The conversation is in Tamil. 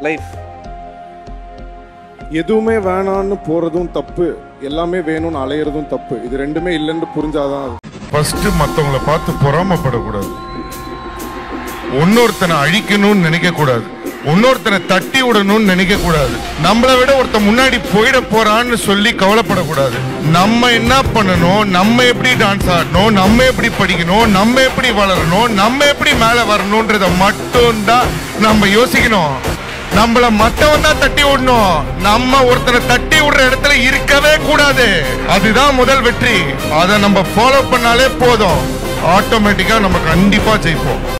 லைஃப் எதுவுமே வேணான்னு போறதும் தப்பு எல்லாமே வேணும்னு அலையிறதும் தப்பு இது ரெண்டுமே இல்லைன்னு புரிஞ்சாதான் அது. ஃபர்ஸ்ட் மத்தவங்கள பார்த்து பொறாமப்படக்கூடாது இன்னொருத்தனை அழிக்கணும்னு நினைக்க கூடாது இன்னொருத்தனை தட்டி விடணும்னு நினைக்க கூடாது நம்மளை விட ஒருத்த முன்னாடி போயிட போறான்னு சொல்லி கவலைப்படக்கூடாது நம்ம என்ன பண்ணணும் நம்ம எப்படி டான்ஸ் ஆடணும் நம்ம எப்படி படிக்கணும் நம்ம எப்படி வளரணும் நம்ம எப்படி மேல வரணும்ன்றத மட்டும்தான் நம்ம யோசிக்கணும் நம்மள மத்தவன் தான் தட்டி விடணும் நம்ம ஒருத்தனை தட்டி விடுற இடத்துல இருக்கவே கூடாது அதுதான் முதல் வெற்றி அதை நம்ம ஃபாலோ பண்ணாலே போதும் ஆட்டோமேட்டிக்கா நம்ம கண்டிப்பா ஜெயிப்போம்